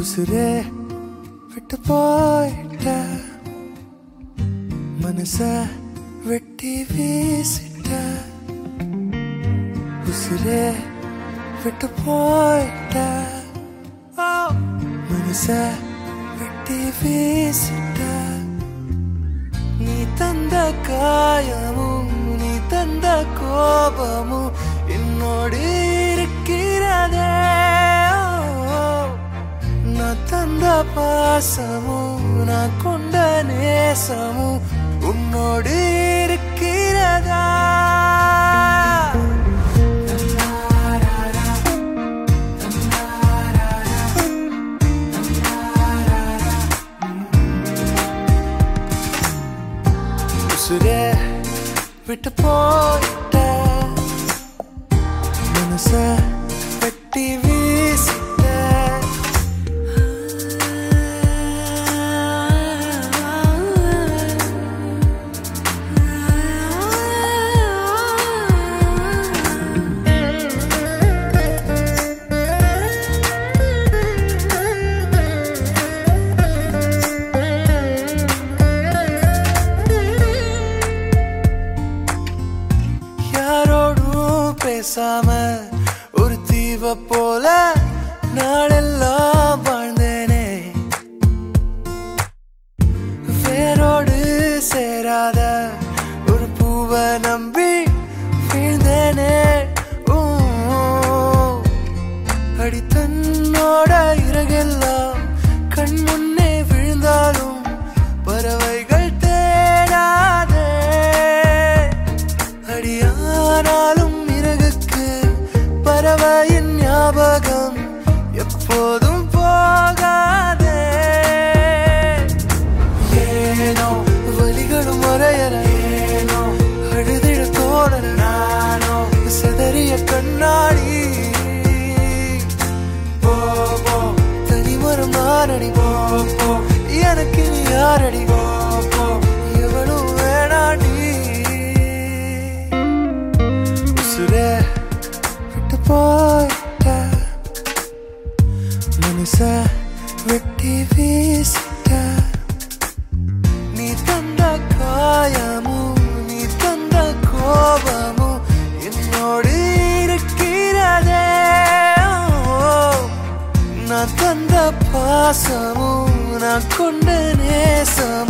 உசுரே விட்டு போயிட்ட மனச வெட்டி வீசிட்ட உசுரே விட்டு போயிட்ட ஓ, மனச வெட்டி வீசிட்ட நீ தந்த காயமும் நீ தந்த கோபமும் என்னோடு இருக்கிறதே ஓ, நான் தந்த பாசமும் நான் கொண்ட நேசமும் உன்னோடு இருக்கிறதா உசுரே விட்டு போயிட்ட மனச வெட்டி வீசிட்ட யாரோடும் பேசாம ஒரு தீவ போல நாளெல்லாம் வாழ்ந்தேனே வேரோடு சேராத ஒரு பூவை நம்பி வீழ்ந்தேனே ஊ. அடி தன்னோட இறகெல்லாம் கண் முன்னே விழுந்தாலும் பறவைகள் தேடாதே அடியானாலும் இறகுக்கு பறவையின் ஞாபகம் எப்போதும் போகாதே ஏனோ வலிகளும் மறையல ஏனோ அழுதிட தோணல நானோ செதறிய கண்ணாடி போ போ தனிமரம் நானடி போ போ எனக்கு நீ யாரடி போ போ எவனும் வேணாடி உசுரே விட்டு போயிட்ட மனச வெட்டி வீசிட்ட நீ தந்த காயமும் நீ தந்த கோபமும் என்னோடு இருக்கிறதே ஓ, நான் தந்த பாசமும் நான் கொண்ட நேசமும்